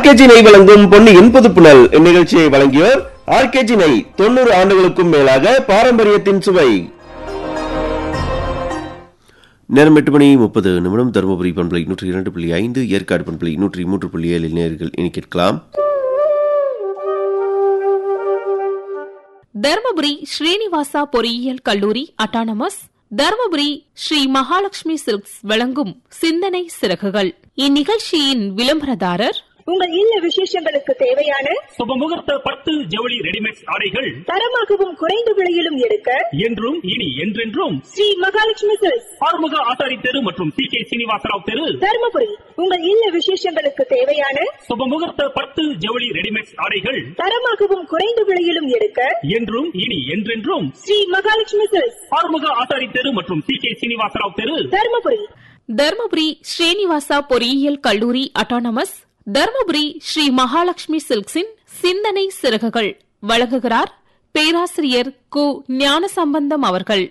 RKG நெய் வழங்கும் பொன்னியின் புதுப்புணல் இந்நிகழ்ச்சியை வழங்கியோர் ஆர்கேஜி நெய் தொண்ணூறு ஆண்டுகளுக்கும் மேலாக பாரம்பரியத்தின் சுவை நேரம் எட்டு மணி முப்பது நிமிடம் தருமபுரி பண்பலை நூற்றி இரண்டு புள்ளி ஐந்து ஏற்காடு பண்பலை நூற்றி மூன்று புள்ளி ஏழில் நேர்கள் இனி கேட்கலாம் தர்மபுரி ஸ்ரீனிவாசா பொறியியல் கல்லூரி அட்டானமஸ் தர்மபுரி ஸ்ரீ மகாலட்சுமி சில்க்ஸ் வழங்கும் சிந்தனை சிறகுகள் இந்நிகழ்ச்சியின் விளம்பரதாரர் உங்கள் இல்ல விசேஷங்களுக்கு தேவையான சுபமுகூர்த்த பட்டு ஜவுளி ரெடிமேட் ஆடைகள் தரமாகவும் குறைந்த விலையிலும் எடுக்க என்றும் இனி என்றென்றும் ஸ்ரீ மகாலட்சுமி சில்க்ஸ் ஆறுமுக ஆசாரி தெரு மற்றும் சி கே சீனிவாசராவ் தெரு தருமபுரி உங்கள் இல்ல விசேஷங்களுக்கு தேவையான சுபமுகூர்த்த பட்டு ஜவுளி ரெடிமேட் ஆடைகள் தரமாகவும் குறைந்த விலையிலும் எடுக்க என்றும் இனி என்றென்றும் ஸ்ரீ மகாலட்சுமி சில்க்ஸ் ஆறுமுக ஆசாரி தெரு மற்றும் சி கே சீனிவாசராவ் தெரு தருமபுரி தர்மபுரி ஸ்ரீனிவாசா பொறியியல் கல்லூரி அட்டானமஸ் தர்மபுரி ஸ்ரீ மகாலட்சுமி சில்க்ஸின் சிந்தனை சிறகுகள் வழங்குகிறார் பேராசிரியர் கு ஞானசம்பந்தம் அவர்கள்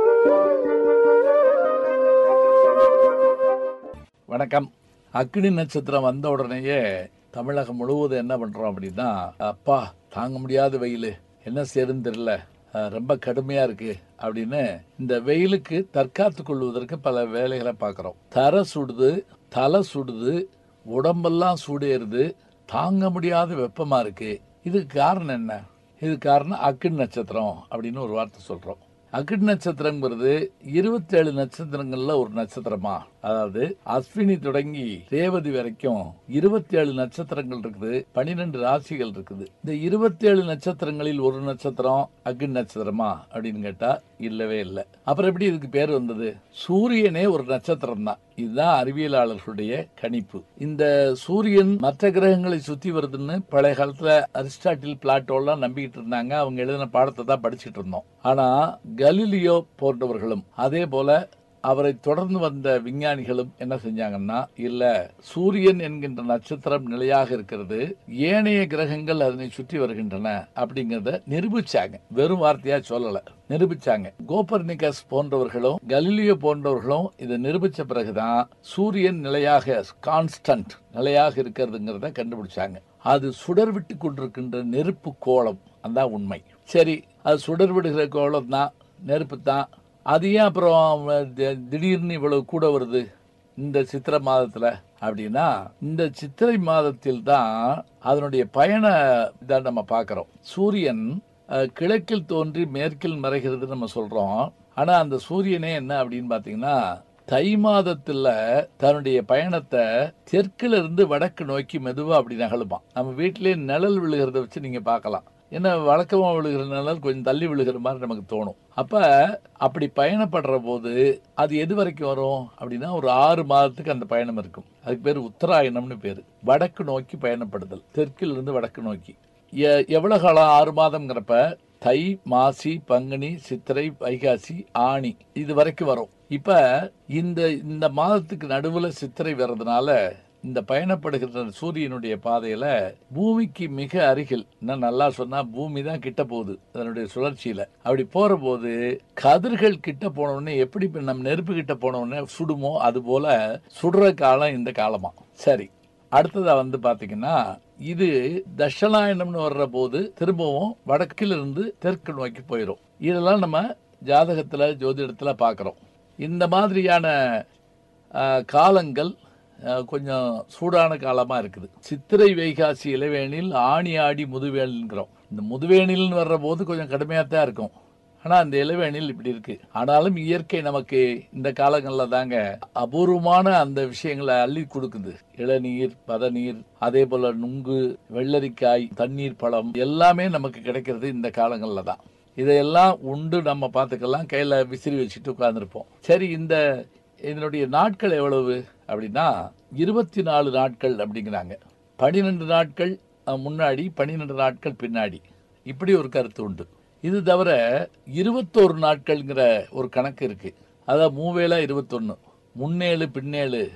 வணக்கம் அக்னி நட்சத்திரம் வந்த உடனேயே தமிழகம் முழுவதும் என்ன பண்றோம் அப்படின்னா அப்பா தாங்க முடியாத வெயில் என்ன செய்யறதுன்னு தெரியல அஹ், ரொம்ப கடுமையா இருக்கு அப்படின்னு இந்த வெயிலுக்கு தற்காத்து கொள்வதற்கு பல வேலைகளை பார்க்குறோம் தரை சுடுது தலை சுடுது உடம்பெல்லாம் சூடேறுது தாங்க முடியாத வெப்பமா இருக்கு இதுக்கு காரணம் என்ன இது காரணம் அக்னி நட்சத்திரம் அப்படின்னு ஒரு வார்த்தை சொல்றோம் அக்னி நட்சத்திரங்கிறது இருபத்தி ஏழு நட்சத்திரங்கள்ல ஒரு நட்சத்திரமா அதாவது அஸ்வினி தொடங்கி ரேவதி வரைக்கும் இருபத்தி ஏழு நட்சத்திரங்கள் இருக்குது பனிரெண்டு ராசிகள் இருக்குது இந்த இருபத்தி ஏழு நட்சத்திரங்களில் ஒரு நட்சத்திரம் அக்னி நட்சத்திரமா அப்படின்னு கேட்டா இல்லவே இல்லை அப்புறம் எப்படி இதுக்கு பேர் வந்தது சூரியனே ஒரு நட்சத்திரம் தான் இதுதான் அறிவியலாளர்களுடைய கணிப்பு இந்த சூரியன் மற்ற கிரகங்களை சுத்தி வருதுன்னு பழைய காலத்துல அரிஸ்டாட்டில் பிளாட்டோலாம் நம்பிக்கிட்டு இருந்தாங்க அவங்க எழுதின பாடத்தை தான் படிச்சிட்டு இருந்தோம் ஆனா கலீலியோ போன்றவர்களும் அதே போல அவரை தொடர்ந்து வந்த விஞ்ஞானிகளும் என்ன செஞ்சாங்கன்னா இல்ல சூரியன் என்கின்ற நட்சத்திரம் நிலையாக இருக்கிறது ஏனைய கிரகங்கள் அதனை சுற்றி வருகின்றன அப்படிங்கறத நிரூபிச்சாங்க வெறும் வார்த்தையா சொல்லல நிரூபிச்சாங்க கோபர்னிகஸ் போன்றவர்களும் கலீலியோ போன்றவர்களும் இதை நிரூபிச்ச பிறகுதான் சூரியன் நிலையாக கான்ஸ்டன்ட் நிலையாக இருக்கிறதுங்கிறத கண்டுபிடிச்சாங்க அது சுடர் விட்டு கொண்டிருக்கின்ற நெருப்பு கோலம் அதான் உண்மை சரி அது சுடர் விடுகிற கோலம் தான் நெருப்பு தான் அது ஏன் அப்புறம் தி- திடீர்னு இவ்வளவு கூட வருது இந்த சித்திரை மாதத்துல அப்படின்னா இந்த சித்திரை மாதத்தில் தான் அதனுடைய பயண இதை நம்ம பார்க்கிறோம் சூரியன் அஹ், கிழக்கில் தோன்றி மேற்கில் மறைகிறது நம்ம சொல்றோம் ஆனா அந்த சூரியனே என்ன அப்படின்னு பாத்தீங்கன்னா தை மாதத்துல தன்னுடைய பயணத்தை தெற்குல இருந்து வடக்கு நோக்கி மெதுவா அப்படி நகழுமா நம்ம வீட்டிலேயே நிழல் விழுகிறத வச்சு நீங்க பார்க்கலாம் என்ன வழக்கமா விழுகிற நிழல் கொஞ்சம் தள்ளி விழுகிற மாதிரி நமக்கு தோணும் அப்ப அப்படி பயணப்படுற போது அது எது வரைக்கும் வரும் அப்படின்னா ஒரு ஆறு மாதத்துக்கு அந்த பயணம் இருக்கும் அதுக்கு பேர் உத்தராயணம்னு பேரு வடக்கு நோக்கி பயணப்படுதல் தெற்கில் இருந்து வடக்கு நோக்கி எ- எவ்வளவு காலம் ஆறு மாதம்ங்கிறப்ப தை மாசி பங்குனி சித்திரை வைகாசி ஆணி இது வரைக்கும் வரும் இப்ப இந்த இந்த மாதத்துக்கு நடுவுல சித்திரை வர்றதுனால இந்த பயணப்படுகிற சூரியனுடைய பாதையில பூமிக்கு மிக அருகில் இன்னும் நல்லா சொன்னா பூமி தான் கிட்ட போகுது அதனுடைய சுழற்சியில அப்படி போற போது கதிர்கள் கிட்ட போன உடனே எப்படி இப்ப நம்ம நெருப்பு கிட்ட போன உடனே சுடுமோ அது போல சுடுற காலம் இந்த காலமா சரி அடுத்ததா வந்து பாத்தீங்கன்னா இது தட்சணாயனம்னு வர்ற போது திரும்பவும் வடக்கில் இருந்து தெற்கு நோக்கி போயிடும் இதெல்லாம் நம்ம ஜாதகத்துல ஜோதிடத்துல பார்க்கிறோம் இந்த மாதிரியான ஆஹ், காலங்கள் ஆஹ், கொஞ்சம் சூடான காலமா இருக்குது சித்திரை வைகாசி இளவேனில் ஆணி ஆடி முதுவேனில்ங்கிறோம் இந்த முதுவேனில்னு வர்ற போது கொஞ்சம் கடுமையா தான் இருக்கும் ஆனா அந்த இளவேனில் இப்படி இருக்கு ஆனாலும் இயற்கை நமக்கு இந்த காலங்கள்ல தாங்க அபூர்வமான அந்த விஷயங்களை அள்ளி கொடுக்குது இளநீர் பதநீர் அதே போல நுங்கு வெள்ளரிக்காய் தண்ணீர் பழம் எல்லாமே நமக்கு கிடைக்கிறது இந்த காலங்கள்ல தான் இதையெல்லாம் உண்டு நம்ம பார்த்துக்கலாம் கையில விசிறி வச்சுட்டு உட்கார்ந்துருப்போம் சரி இந்த இதனுடைய நாட்கள் எவ்வளவு அப்படின்னா இருபத்தி நாலு நாட்கள் அப்படிங்கிறாங்க பன்னிரெண்டு நாட்கள் அஹ், முன்னாடி பன்னிரெண்டு நாட்கள் பின்னாடி இப்படி ஒரு கருத்து உண்டு இது தவிர இருபத்தோரு நாட்கள்ங்கிற ஒரு கணக்கு இருக்கு அதான் மூவேளா இருபத்தொன்னு முன்னேழு பின்னேழு